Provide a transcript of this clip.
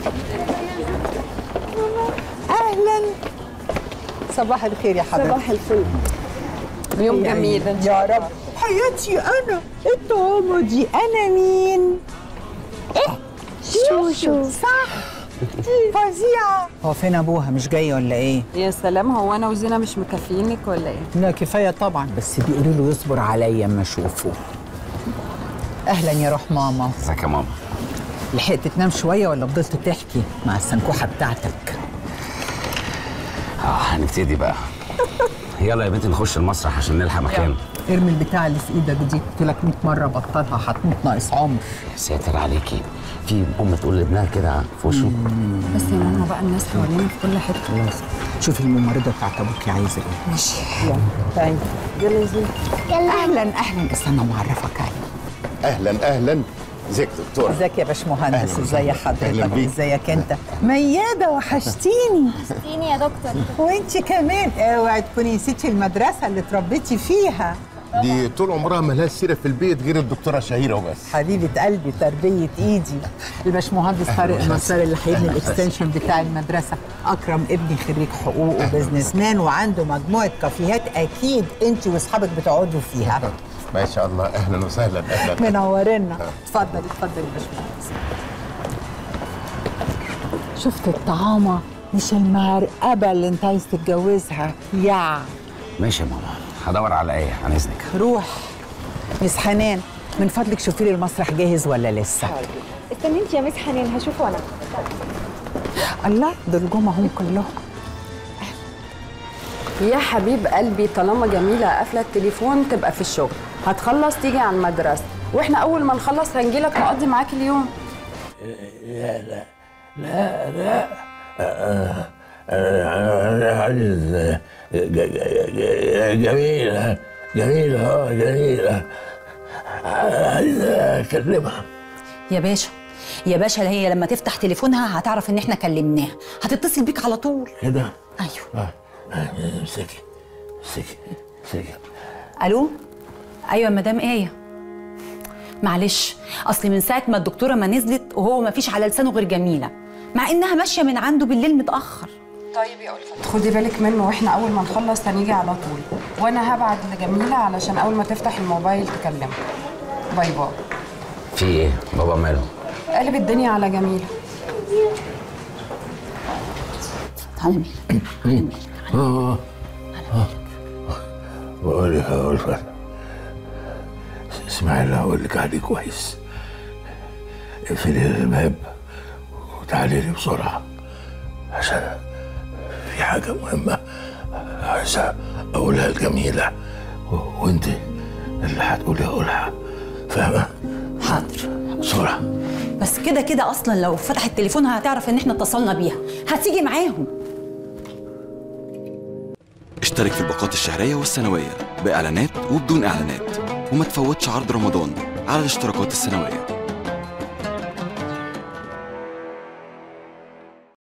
اهلا صباح الخير يا حبيبتي صباح الفل يوم جميل يا رب حياتي انا الطعومه دي انا مين ايه شوشو صح فظيعه هو فين ابوها مش جاي ولا ايه يا سلام هو انا وزينه مش مكفينك ولا ايه لا كفايه طبعا بس بيقولوا له يصبر عليا اما اشوفه اهلا يا روح ماما ازيك يا ماما لحقت تنام شويه ولا فضلت تحكي مع السنكوحه بتاعتك اه هنبتدي بقى يلا يا بنتي نخش المسرح عشان نلحق مكان ارمي البتاع اللي في ايدك دي قلت لك 100 مره بطلها هتموت ناقص عمر يا ساتر عليكي في ام تقول لابنها كده في وشه بس يا ماما بقى الناس حوالينا في كل حته شوفي الممرضه بتاعت ابوكي عايزه ايه ماشي يلا تعالي يلا يا زينه اهلا اهلا استنى معرفك عليه اهلا اهلا ازيك يا دكتوره ازيك يا باشمهندس أهلاً ازي أهلاً حضرتك بيك. ازيك انت مياده وحشتيني وحشتيني يا دكتور وانت كمان اوعي تكوني نسيتي المدرسه اللي اتربيتي فيها دي طول عمرها ملهاش سيره في البيت غير الدكتوره شهيره وبس حبيبه قلبي تربيه ايدي الباشمهندس طارق النصار اللي هيبني الاكستنشن بتاع المدرسه اكرم ابني خريج حقوق وبزنس مان وعنده مجموعه كافيهات اكيد انت واصحابك بتقعدوا فيها ما شاء الله اهلا وسهلا اهلا منورنا اتفضلي اتفضلي يا باشمهندس شفت الطعامه مش المعرقبه اللي انت عايز تتجوزها يا ماشي يا ماما هدور على ايه عن اذنك روح مس حنان من فضلك شوفي لي المسرح جاهز ولا لسه استني انت يا مس حنان هشوفه انا الله دول جم هم كلهم يا حبيب قلبي طالما جميله قافله التليفون تبقى في الشغل هتخلص تيجي على المدرسه واحنا اول ما نخلص هنجيلك نقضي معاك اليوم انا عايز جميلة جميلة اه جميلة عايز اكلمها يا باشا يا باشا هي لما تفتح تليفونها هتعرف ان احنا كلمناها هتتصل بيك على طول كده ايوه اه آه، امسكي امسكي امسكي الو ايوه مدام ايه معلش اصل من ساعه ما الدكتوره ما نزلت وهو ما فيش على لسانه غير جميله مع انها ماشيه من عنده بالليل متاخر طيب يا ألفت خدي بالك منه واحنا اول ما نخلص هنيجي على طول وانا هبعت لجميله علشان اول ما تفتح الموبايل تكلمه باي باي في ايه بابا ماله قلب الدنيا على جميله تعالى مين اه اه بقول لك يا ألفت اسمعي اللي هقول لك عليه كويس اقفلي الباب وتعالي لي بسرعة عشان في حاجة مهمة عايز أقولها الجميلة و- وأنت اللي هتقولي أقولها فاهمة؟ حاضر بسرعة بس كده كده اصلا لو فتحت تليفونها هتعرف ان احنا اتصلنا بيها هتيجي معاهم اشترك في الباقات الشهرية والسنوية بإعلانات وبدون إعلانات وما تفوتش عرض رمضان على الاشتراكات السنوية